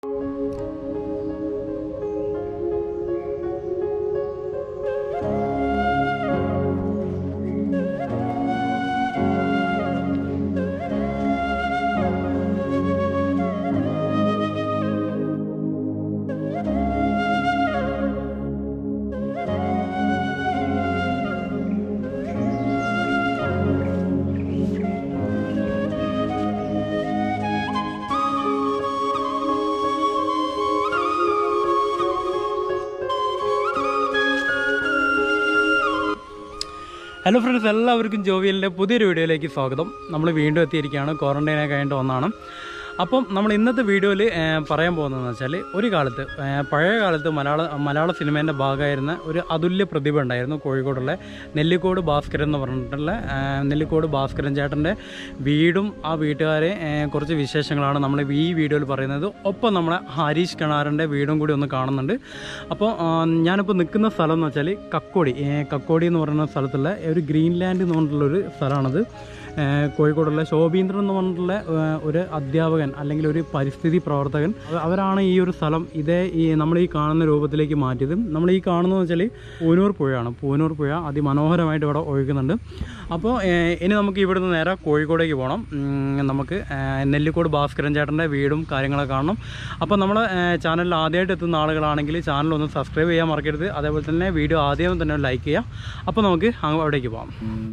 Hello friends എല്ലാവർക്കും ജോവിയലിൻ്റെ പുതിയൊരു വീഡിയോയിലേക്ക് സ്വാഗതം നമ്മൾ വീണ്ടും എത്തിയിരിക്കുകയാണ് ക്വാറന്റൈനെ കഴിഞ്ഞിട്ട് ഒന്നാണ് അപ്പം നമ്മൾ ഇന്നത്തെ വീഡിയോയിൽ പറയാൻ പോകുന്നതെന്ന് വെച്ചാൽ ഒരു കാലത്ത് ഏ, പഴയ കാലത്ത് മലയാള മലയാള സിനിമേൻ്റെ ഭാഗമായിരുന്ന ഒരു അതുല്യ പ്രതിഭ ഉണ്ടായിരുന്നു കോഴിക്കോടുള്ള നെല്ലിക്കോട് ഭാസ്കരൻ എന്ന് പറഞ്ഞിട്ടുള്ള ഏ, നെല്ലിക്കോട് ഭാസ്കരൻ ചേട്ടൻ്റെ വീടും ആ വീട്ടുകാരെ ഏ, കുറച്ച് വിശേഷങ്ങളാണ് നമ്മൾ ഈ വീഡിയോയിൽ പറയുന്നത് ഒപ്പം നമ്മളെ ഹരീഷ് കിണാറിൻ്റെ വീടും കൂടി ഒന്ന് കാണുന്നുണ്ട് അപ്പോൾ ആ, ഞാനിപ്പോൾ നിൽക്കുന്ന സ്ഥലം എന്ന് വെച്ചാൽ കക്കോടി ഏ, കക്കോടി എന്ന് പറയുന്ന സ്ഥലത്തുള്ള ഒരു ഗ്രീൻലാൻഡ് എന്ന് പറഞ്ഞിട്ടുള്ളൊരു സ്ഥലമാണത് ഏ, കോഴിക്കോടുള്ള ശോഭീന്ദ്രൻ എന്ന് പറഞ്ഞിട്ടുള്ള ഏ, ഒരു അധ്യാപകൻ അല്ലെങ്കിൽ ഒരു പരിസ്ഥിതി പ്രവർത്തകൻ അവ- അവരാണ് ഈ ഒരു സ്ഥലം ഇതേ ഈ നമ്മൾ ഈ കാണുന്ന രൂപത്തിലേക്ക് മാറ്റിയത് നമ്മൾ ഈ കാണുന്നത് വെച്ചാൽ പൂനൂർ പുഴയാണ് പൂനൂർ പുഴ അതിമനോഹരമായിട്ട് ഇവിടെ ഒഴുകുന്നുണ്ട് അപ്പോൾ ഏ, ഇനി നമുക്ക് ഇവിടുന്ന് നേരെ കോഴിക്കോടേക്ക് പോകണം ഉം, നമുക്ക് ഏ, നെല്ലിക്കോട് ഭാസ്കരൻ ചേട്ടൻ്റെ വീടും കാര്യങ്ങളൊക്കെ കാണണം അപ്പോൾ നമ്മൾ ചാനലിൽ ആദ്യമായിട്ട് എത്തുന്ന ആളുകളാണെങ്കിൽ ചാനൽ ഒന്ന് സബ്സ്ക്രൈബ് ചെയ്യാൻ മറക്കരുത് അതേപോലെ തന്നെ വീഡിയോ ആദ്യം തന്നെ ലൈക്ക് ചെയ്യുക അപ്പോൾ നമുക്ക് അങ്ങ് അവിടേക്ക് പോകാം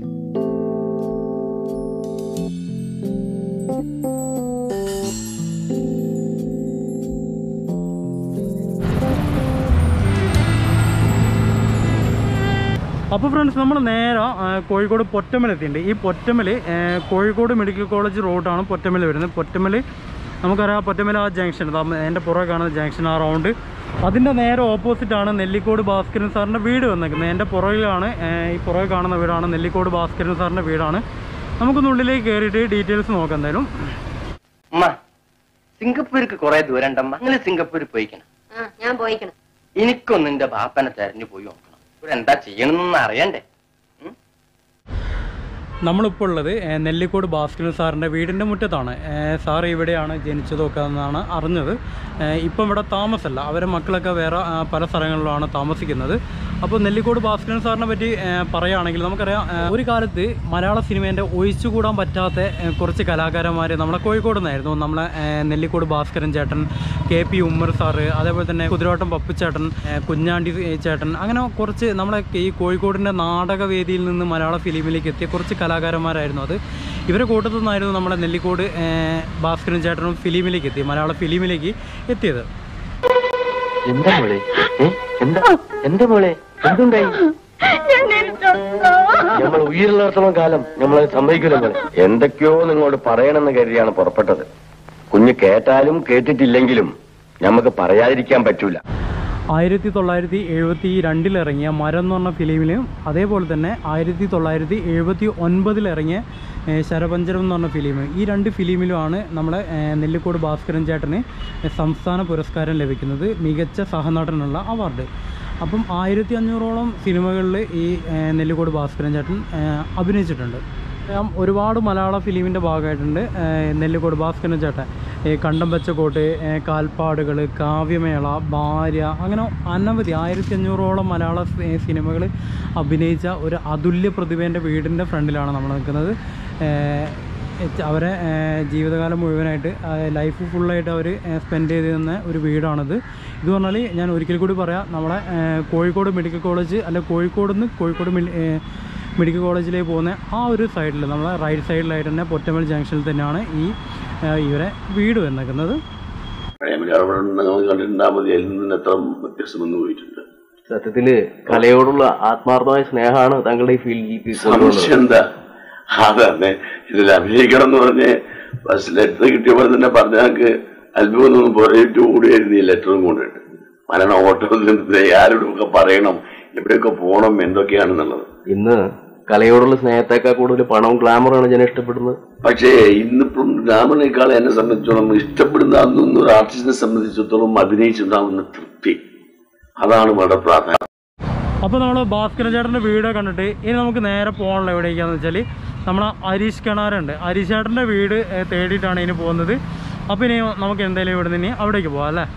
അപ്പോൾ ഫ്രണ്ട്സ് നമ്മൾ നേരെ ആ, കോഴിക്കോട് പൊറ്റമ്മൽ എത്തിയിട്ടുണ്ട് ഈ പൊറ്റമ്മൽ കോഴിക്കോട് മെഡിക്കൽ കോളേജ് റോഡാണ് പൊറ്റമ്മൽ വരുന്നത് പൊറ്റമ്മൽ നമുക്കറിയാം പൊറ്റമ്മൽ ആ ജംഗ്ഷൻ എൻ്റെ പുറകെ കാണുന്ന ജംഗ്ഷൻ ആ റൗണ്ട് അതിൻ്റെ നേരെ ഓപ്പോസിറ്റാണ് നെല്ലിക്കോട് ഭാസ്കരൻ സാറിൻ്റെ വീട് വന്നേക്കുന്നത് എൻ്റെ പുറകിലാണ് ഏ, ഈ പുറകെ കാണുന്ന വീടാണ് നെല്ലിക്കോട് ഭാസ്കരൻ സാറിൻ്റെ വീടാണ് നമുക്കൊന്ന് ഉള്ളിലേക്ക് കയറിയിട്ട് ഡീറ്റെയിൽസ് നോക്കാം എന്തായാലും അമ്മ സിംഗപ്പൂർക്ക് കുറെ ദൂരം ഉണ്ടമ്മ നിങ്ങൾ സിംഗപ്പൂർ പോയിക്കണം ആ ഞാൻ പോയിക്കണം എനിക്കൊന്ന് എന്റെ ബാപ്പനെ തെരഞ്ഞു പോയി നോക്കണം ഇവിടെ എന്താ ചെയ്യണമെന്നൊന്നും അറിയണ്ടേ ഉം? നമ്മളിപ്പോൾ ഉള്ളത് ഏ, നെല്ലിക്കോട് ഭാസ്കരൻ സാറിൻ്റെ വീടിൻ്റെ മുറ്റത്താണ് ഏ, സാർ ഇവിടെയാണ് ജനിച്ചതൊക്കെ എന്നാണ് അറിഞ്ഞത് ഏ, ഇപ്പം ഇവിടെ താമസമല്ല അവരെ മക്കളൊക്കെ വേറെ ആ, പല സ്ഥലങ്ങളിലാണ് താമസിക്കുന്നത് അപ്പോൾ നെല്ലിക്കോട് ഭാസ്കരൻ സാറിനെ പറ്റി ഏ, പറയുകയാണെങ്കിൽ നമുക്കറിയാം ഏ, ഒരു കാലത്ത് മലയാള സിനിമേൻ്റെ ഒഴിച്ചുകൂടാൻ പറ്റാത്ത ഏ, കുറച്ച് കലാകാരന്മാർ നമ്മളെ കോഴിക്കോട് നിന്നായിരുന്നു നമ്മളെ ഏ, നെല്ലിക്കോട് ഭാസ്കരൻ ചേട്ടൻ കെ പി ഉമ്മർ സാറ് അതേപോലെ തന്നെ കുതിരവട്ടം പപ്പുച്ചേട്ടൻ ഏ, കുഞ്ഞാണ്ടി ചേട്ടൻ അങ്ങനെ കുറച്ച് നമ്മളെ ഈ കോഴിക്കോടിൻ്റെ നാടകവേദിയിൽ നിന്ന് മലയാള ഫിലിമിലേക്ക് എത്തിയ കുറച്ച് കലാകാരന്മാരായിരുന്നു അത് ഇവരെ കൂട്ടത്തു നിന്നായിരുന്നു നമ്മുടെ നെല്ലിക്കോട് ഏ, ഭാസ്കരൻ ചേട്ടനും ഫിലിമിലേക്ക് എത്തി മലയാള ഫിലിമിലേക്ക് എത്തിയത് എന്താ മോളെ ഏ? എന്താ എന്താ മോളെ എന്തുണ്ടായി നമ്മൾ ഉയരുന്നിടത്തോളം കാലം നമ്മൾ സമ്മതിക്കില്ല മോളെ എന്തൊക്കെയോ നിങ്ങളോട് പറയണമെന്ന് കരുതിയാണ് പുറപ്പെട്ടത് കുഞ്ഞ് കേട്ടാലും കേട്ടിട്ടില്ലെങ്കിലും നമുക്ക് പറയാതിരിക്കാൻ പറ്റൂല ആയിരത്തി തൊള്ളായിരത്തി എഴുപത്തി രണ്ടിലിറങ്ങിയ മരം എന്ന് പറഞ്ഞ ഫിലിമിലും അതേപോലെ തന്നെ ആയിരത്തി തൊള്ളായിരത്തി എഴുപത്തി ഒൻപതിലിറങ്ങിയ ഏഹ്, ശരപഞ്ചരം എന്ന് പറഞ്ഞ ഫിലിം ഈ രണ്ട് ഫിലിമിലുമാണ് നമ്മളെ ഏഹ്, നെല്ലിക്കോട് ഭാസ്കരൻ ചേട്ടന് സംസ്ഥാന പുരസ്കാരം ലഭിക്കുന്നത് മികച്ച സഹനടനുള്ള അവാർഡ് അപ്പം ആയിരത്തി അഞ്ഞൂറോളം സിനിമകളിൽ ഈ ഏഹ്, നെല്ലിക്കോട് ഭാസ്കരൻ ചേട്ടൻ ഏഹ്, അഭിനയിച്ചിട്ടുണ്ട് ഞാൻ ഒരുപാട് മലയാള ഫിലിമിൻ്റെ ഭാഗമായിട്ടുണ്ട് ഏഹ് നെല്ലിക്കോട് ഭാസ്കരൻ ചേട്ടൻ ഈ കണ്ടം വെച്ചക്കോട്ട് ഏഹ് കാൽപ്പാടുകൾ കാവ്യമേള ഭാര്യ അങ്ങനെ അനവധി ആയിരത്തി അഞ്ഞൂറോളം മലയാള സിനിമകൾ അഭിനയിച്ച ഒരു അതുല്യ പ്രതിഭേൻ്റെ വീടിൻ്റെ ഫ്രണ്ടിലാണ് നമ്മൾ നിൽക്കുന്നത് ഏഹ് എച്ച് അവരെ ഏഹ് ജീവിതകാലം മുഴുവനായിട്ട് ലൈഫ് ഫുള്ളായിട്ട് അവർ സ്പെൻഡ് ചെയ്ത് തന്ന ഒരു വീടാണിത് ഇത് പറഞ്ഞാൽ ഞാൻ ഒരിക്കൽ കൂടി പറയാം നമ്മളെ ഏഹ് കോഴിക്കോട് മെഡിക്കൽ കോളേജ് അല്ല കോഴിക്കോട് നിന്ന് കോഴിക്കോട് മിൽ- ഏഹ് മെഡിക്കൽ കോളേജിലേക്ക് പോകുന്ന ആ ഒരു സൈഡിൽ നമ്മളെ റൈറ്റ് സൈഡിലായിട്ട് തന്നെ പൊറ്റമൽ ജംഗ്ഷനിൽ തന്നെയാണ് ഈ ഏഹ് ഇവരെ വീട് വന്നേക്കുന്നത് പ്രേമിൽ അവിടെ നമ്മൾ കണ്ടിട്ടുണ്ടാ മതി അതിൽ നിന്ന് എത്ര വ്യത്യാസം വന്നു പോയിട്ടുണ്ട് സത്യത്തില് കലയോടുള്ള ആത്മാർത്ഥമായ സ്നേഹമാണ് താങ്കളുടെ ഈ ഫീൽഡിലേക്ക് സംശയം എന്താ അതാണ് ഇതിൽ അഭിനയിക്കണം എന്ന് പറഞ്ഞ് ഫസ്റ്റ് ലെറ്റർ കിട്ടിയപ്പോൾ തന്നെ പറഞ്ഞ ഞങ്ങൾക്ക് അത്ഭുതമൊന്നും പുറയിട്ട് കൂടിയായിരുന്നു ഈ ലെറ്ററും കൊണ്ടിട്ട് മരണം ഓട്ടം നിന്ന് ആരോടൊക്കെ പറയണം എവിടെയൊക്കെ പോകണം എന്തൊക്കെയാണെന്നുള്ളത് ഇന്ന് കലയോടുള്ള സ്നേഹത്തെക്കാൾ കൂടുതൽ പണവും ഗ്ലാമറാണ് ജനം ഇഷ്ടപ്പെടുന്നത് പക്ഷേ ഇന്നിപ്പം രാമനേക്കാൾ എന്നെ സംബന്ധിച്ചിടത്തോളം ഇഷ്ടപ്പെടുന്ന അന്നൊന്നും ഒരു ആർട്ടിസ്റ്റിനെ സംബന്ധിച്ചിടത്തോളം അഭിനയിച്ചുണ്ടാകുന്ന തൃപ്തി അതാണ് വളരെ പ്രാധാന്യം അപ്പോൾ നമ്മൾ ഭാസ്കരൻ ചേട്ടൻ്റെ വീട് കണ്ടിട്ട് ഇനി നമുക്ക് നേരെ പോകാനുള്ള എവിടേക്കാന്ന് വെച്ചാൽ നമ്മളെ ഹരീഷ് കിണാറുണ്ട് ഹരീഷ് ചേട്ടൻ്റെ വീട് ഏഹ് തേടിയിട്ടാണ് ഇനി പോകുന്നത് അപ്പോൾ ഇനി നമുക്ക് എന്തായാലും ഇവിടെ നിന്ന് ഇനി അവിടേക്ക് പോവാം അല്ലേ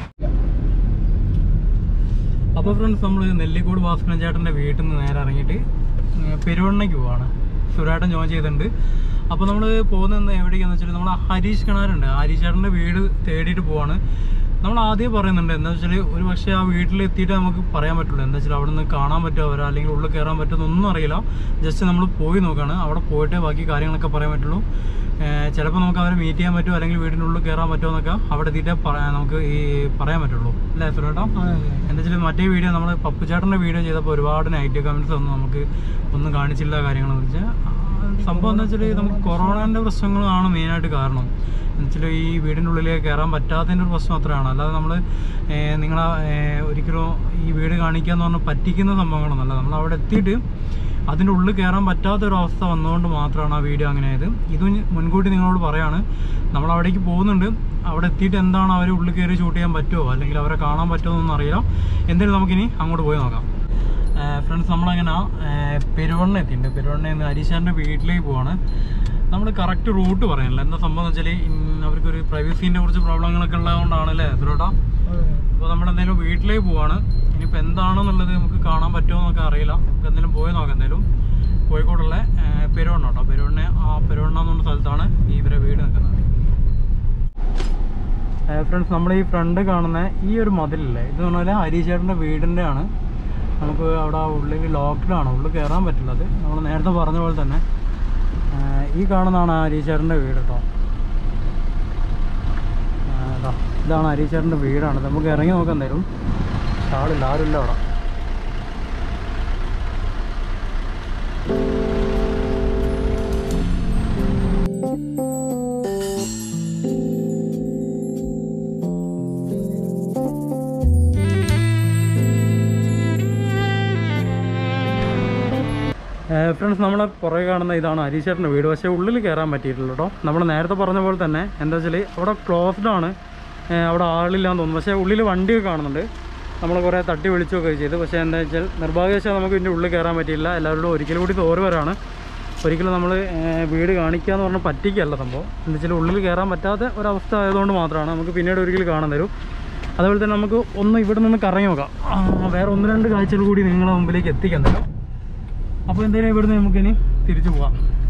അപ്പോൾ ഫ്രണ്ട്സ് നമ്മൾ നെല്ലിക്കോട് ഭാസ്കരൻ ചേട്ടൻ്റെ വീട്ടിൽ നിന്ന് നേരെ ഇറങ്ങിയിട്ട് ഏർ പെരുവണ്ണയ്ക്ക് പോവാണ് സുരാട്ടൻ ജോയിൻ ചെയ്തിട്ടുണ്ട് അപ്പോൾ നമ്മൾ പോകുന്നത് എവിടേക്കാന്ന് വെച്ചാൽ നമ്മൾ ഹരീഷ് കിണറുണ്ട് ഹരീഷ് ചേട്ടൻ്റെ വീട് തേടിയിട്ട് പോവാണ് നമ്മൾ ആദ്യം പറയുന്നുണ്ട് എന്താ വെച്ചാൽ ഒരു പക്ഷേ ആ വീട്ടിൽ എത്തിയിട്ട് നമുക്ക് പറയാൻ പറ്റുള്ളൂ എന്താ വെച്ചാൽ അവിടെ നിന്ന് കാണാൻ പറ്റുമോ അവരെ അല്ലെങ്കിൽ ഉള്ളിൽ കയറാൻ പറ്റുമെന്നൊന്നും അറിയില്ല ജസ്റ്റ് നമ്മൾ പോയി നോക്കുകയാണ് അവിടെ പോയിട്ടേ ബാക്കി കാര്യങ്ങളൊക്കെ പറയാൻ പറ്റുള്ളൂ ചിലപ്പോൾ നമുക്ക് അവരെ മീറ്റ് ചെയ്യാൻ പറ്റുമോ അല്ലെങ്കിൽ വീടിൻ്റെ ഉള്ളിൽ കയറാൻ പറ്റുമോ എന്നൊക്കെ അവിടെ എത്തിയിട്ടേ പറയാൻ നമുക്ക് ഈ പറയാൻ പറ്റുള്ളൂ അല്ലേ സുരേട്ടാ എന്താ വെച്ചാൽ മറ്റേ വീഡിയോ നമ്മൾ പപ്പുചേട്ടൻ്റെ വീഡിയോ ചെയ്തപ്പോൾ ഒരുപാട് നെഗറ്റീവ് കമൻറ്റ്സ് ഒന്നും നമുക്ക് ഒന്നും കാണിച്ചില്ല കാര്യങ്ങളെന്ന് വെച്ചാൽ സംഭവം എന്താ വെച്ചാൽ നമുക്ക് കൊറോണേൻ്റെ പ്രശ്നങ്ങളാണ് മെയിനായിട്ട് കാരണം എന്നുവെച്ചാൽ ഈ വീടിൻ്റെ ഉള്ളിൽ കയറാൻ പറ്റാത്തതിൻ്റെ ഒരു പ്രശ്നം അത്രയാണ് അല്ലാതെ നമ്മൾ നിങ്ങളെ ഒരിക്കലും ഈ വീട് കാണിക്കുക എന്ന് പറഞ്ഞാൽ പറ്റിക്കുന്ന സംഭവങ്ങളൊന്നല്ല നമ്മൾ അവിടെ എത്തിയിട്ട് അതിൻ്റെ ഉള്ളിൽ കയറാൻ പറ്റാത്ത ഒരു അവസ്ഥ വന്നതുകൊണ്ട് മാത്രമാണ് ആ വീഡിയോ അങ്ങനെ ആയത് ഇത് മുൻകൂട്ടി നിങ്ങളോട് പറയാണ് നമ്മൾ അവിടേക്ക് പോകുന്നുണ്ട് അവിടെ എത്തിയിട്ട് എന്താണ് അവർ ഉള്ളിൽ കയറി ഷൂട്ട് ചെയ്യാൻ പറ്റുമോ അല്ലെങ്കിൽ അവരെ കാണാൻ പറ്റുമോ എന്നൊന്നും അറിയില്ല എന്തായാലും നമുക്കിനി അങ്ങോട്ട് പോയി നോക്കാം ഫ്രണ്ട്സ് നമ്മളങ്ങനെ പെരുവണ്ണ എത്തിയിട്ടുണ്ട് പെരുവണ്ണയിൽ നിന്ന് ഹരീഷാറിൻ്റെ വീട്ടിലേക്ക് പോവാണ് നമ്മൾ കറക്റ്റ് റൂട്ട് പറയാനില്ല എന്താ സംഭവം എന്ന് വെച്ചാൽ അവർക്കൊരു പ്രൈവസീൻ്റെ കുറച്ച് പ്രോബ്ലങ്ങളൊക്കെ ഉള്ളതുകൊണ്ടാണ് അല്ലേ സുരോട്ടാ അപ്പോൾ നമ്മൾ എന്തായാലും വീട്ടിലേക്ക് പോവാണ് ഇനിയിപ്പോൾ എന്താണെന്നുള്ളത് നമുക്ക് കാണാൻ പറ്റുമോ എന്നൊക്കെ അറിയില്ല നമുക്ക് എന്തെങ്കിലും പോയി നോക്കാം എന്തായാലും കോഴിക്കോടുള്ള പെരുവണ്ണ കേട്ടോ പെരുവണ്ണ ആ പെരുവണ്ണ എന്ന് പറഞ്ഞ സ്ഥലത്താണ് ഈ ഇവരെ വീട് നിൽക്കുന്നത് ഫ്രണ്ട്സ് നമ്മൾ ഈ ഫ്രണ്ട് കാണുന്ന ഈ ഒരു മതിലില്ലേ ഇത് പറഞ്ഞാൽ ഹരീശേട്ടൻ്റെ വീടിൻ്റെ ആണ് നമുക്ക് അവിടെ ഉള്ളിൽ ലോക്ക്ഡാണ് ഉള്ളിൽ കയറാൻ പറ്റില്ല അത് നമ്മൾ നേരത്തെ പറഞ്ഞ പോലെ തന്നെ ആ, ഈ കാണുന്നതാണ് ഹരീശേട്ടൻ്റെ വീട് കേട്ടോ ആ, ദാ, ഇതാണ് ഹരീശേട്ടൻ്റെ വീടാണ് ഇത് നമുക്ക് ഇറങ്ങി നോക്കാം എന്തായാലും ആളില്ല ആരുമില്ല അവിടെ ഫ്രണ്ട്സ് നമ്മളെ പുറകെ കാണുന്ന ഇതാണ് ഹരീശേട്ടൻ്റെ വീട് പക്ഷേ ഉള്ളിൽ കയറാൻ പറ്റിയിട്ടില്ല കേട്ടോ നമ്മൾ നേരത്തെ പറഞ്ഞ പോലെ തന്നെ എന്താ വെച്ചാൽ അവിടെ ക്ലോസ്ഡ് ആണ് ഏ, അവിടെ ആളില്ലാന്ന് തോന്നുന്നു പക്ഷേ ഉള്ളിൽ വണ്ടിയൊക്കെ കാണുന്നുണ്ട് നമ്മൾ കുറേ തട്ടി വിളിച്ചൊക്കെ ചെയ്തു പക്ഷേ എന്താ വെച്ചാൽ നിർഭാഗ്യവശാൽ നമുക്ക് ഇതിൻ്റെ ഉള്ളിൽ കയറാൻ പറ്റിയില്ല എല്ലാവരോടും ഒരിക്കലും കൂടി തോറുവരാണ് ഒരിക്കലും നമ്മൾ വീട് കാണിക്കുക എന്ന് പറഞ്ഞാൽ പറ്റിക്കല്ല സംഭവം എന്താ വെച്ചാൽ ഉള്ളിൽ കയറാൻ പറ്റാത്ത ഒരവസ്ഥ ആയതുകൊണ്ട് മാത്രമാണ് നമുക്ക് പിന്നീട് ഒരിക്കലും കാണാൻ തരും അതുപോലെ തന്നെ നമുക്ക് ഒന്ന് ഇവിടെ നിന്ന് കറങ്ങി നോക്കാം ആ, വേറെ ഒന്ന് രണ്ട് കാഴ്ചകൾ കൂടി നിങ്ങളെ മുമ്പിലേക്ക് എത്തിക്കാൻ തരും അപ്പോൾ എന്തായാലും ഇവിടുന്ന് നമുക്കിനി തിരിച്ചു പോവാം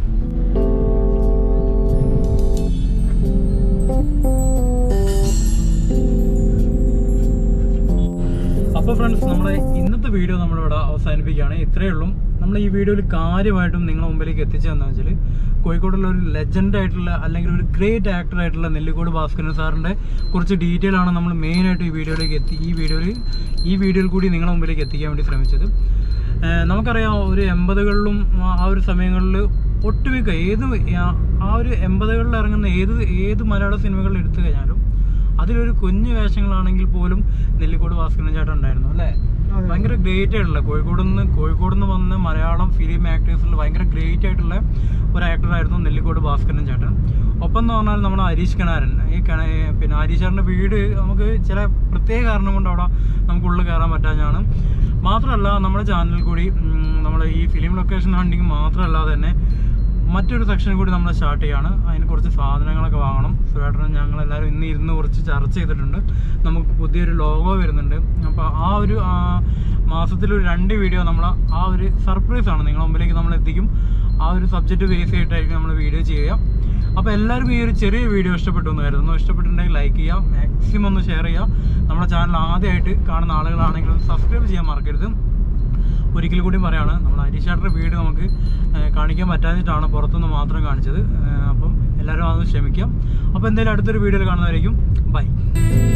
അപ്പോൾ ഫ്രണ്ട്സ് നമ്മുടെ ഇന്നത്തെ വീഡിയോ നമ്മളിവിടെ അവസാനിപ്പിക്കുകയാണ് ഇത്രയേ ഉള്ളൂ നമ്മൾ ഈ വീഡിയോയിൽ കാര്യമായിട്ടും നിങ്ങളുടെ മുമ്പിലേക്ക് എത്തിച്ചതെന്ന് വെച്ചാൽ കോഴിക്കോടുള്ള ഒരു ലെജൻഡ് ആയിട്ടുള്ള അല്ലെങ്കിൽ ഒരു ഗ്രേറ്റ് ആക്ടർ ആയിട്ടുള്ള നെല്ലിക്കോട് ഭാസ്കരൻ സാറിൻ്റെ കുറച്ച് ഡീറ്റെയിൽ ആണ് നമ്മൾ മെയിനായിട്ട് ഈ വീഡിയോയിലേക്ക് എത്തി ഈ വീഡിയോയിൽ ഈ വീഡിയോയിൽ കൂടി നിങ്ങളുടെ മുമ്പിലേക്ക് എത്തിക്കാൻ വേണ്ടി ശ്രമിച്ചത് ഏഹ് നമുക്കറിയാം ഒരു എൺപതുകളിലും ആ ഒരു സമയങ്ങളിൽ ഒട്ടുമിക്ക ഏത് ആ- ആ ഒരു എൺപതുകളിൽ ഇറങ്ങുന്ന ഏത് ഏത് മലയാള സിനിമകൾ എടുത്തു കഴിഞ്ഞാലും അതിലൊരു കുഞ്ഞു വേഷങ്ങളാണെങ്കിൽ പോലും നെല്ലിക്കോട് ഭാസ്കരൻ ചേട്ടൻ ഉണ്ടായിരുന്നു അല്ലേ ഭയങ്കര ഗ്രേറ്റ് ആയിട്ടുള്ള കോഴിക്കോട് നിന്ന് കോഴിക്കോട് നിന്ന് വന്ന് മലയാളം ഫിലിം ആക്ടേഴ്സിൽ ഭയങ്കര ഗ്രേറ്റ് ആയിട്ടുള്ള ഒരു ആക്ടറായിരുന്നു നെല്ലിക്കോട് ഭാസ്കരൻ ചേട്ടൻ ഒപ്പം എന്ന് പറഞ്ഞാൽ നമ്മുടെ ഹരീഷ് കിണാരൻ ഈ കിണ പിന്നെ ഹരീഷ് ചേട്ടൻ്റെ വീട് നമുക്ക് ചില പ്രത്യേക കാരണം കൊണ്ട് അവിടെ നമുക്ക് ഉള്ളിൽ കയറാൻ പറ്റാഞ്ഞാണ് മാത്രമല്ല നമ്മുടെ ചാനലിൽ കൂടി നമ്മൾ ഈ ഫിലിം ലൊക്കേഷൻ ഹണ്ടിങ് മാത്രമല്ലാതെ തന്നെ മറ്റൊരു സെക്ഷൻ കൂടി നമ്മൾ സ്റ്റാർട്ട് ചെയ്യാണ് അതിന് കുറച്ച് സാധനങ്ങളൊക്കെ വാങ്ങണം സുരേട്ടനും ഞങ്ങൾ എല്ലാവരും ഇന്ന് ഇരുന്ന് കുറച്ച് ചർച്ച ചെയ്തിട്ടുണ്ട് നമുക്ക് പുതിയൊരു ലോഗോ വരുന്നുണ്ട് അപ്പോൾ ആ ഒരു ആ, മാസത്തിലൊരു രണ്ട് വീഡിയോ നമ്മൾ ആ ഒരു സർപ്രൈസ് ആണ് നിങ്ങളുടെ മുമ്പിലേക്ക് നമ്മൾ എത്തിക്കും ആ ഒരു സബ്ജക്റ്റ് ബേസ് ചെയ്തിട്ടായിരിക്കും നമ്മൾ വീഡിയോ ചെയ്യുക അപ്പോൾ എല്ലാവർക്കും ഈ ഒരു ചെറിയ വീഡിയോ ഇഷ്ടപ്പെട്ടു എന്ന് കരുതുന്നു ഇഷ്ടപ്പെട്ടിട്ടുണ്ടെങ്കിൽ ലൈക്ക് ചെയ്യുക മാക്സിമം ഒന്ന് ഷെയർ ചെയ്യുക നമ്മുടെ ചാനൽ ആദ്യമായിട്ട് കാണുന്ന ആളുകളാണെങ്കിലും സബ്സ്ക്രൈബ് ചെയ്യാൻ മറക്കരുത് ഒരിക്കൽ കൂടി പറയാണ് നമ്മൾ ഹരീഷാട്ടൻ്റെ വീട് നമുക്ക് ഏഹ്, കാണിക്കാൻ പറ്റാഞ്ഞിട്ടാണ് പുറത്തുനിന്ന് മാത്രം കാണിച്ചത് ഏഹ്, അപ്പം എല്ലാവരും അതൊന്ന് ക്ഷമിക്കാം അപ്പോൾ എന്തായാലും അടുത്തൊരു വീഡിയോയിൽ കാണുന്നതായിരിക്കും ബൈ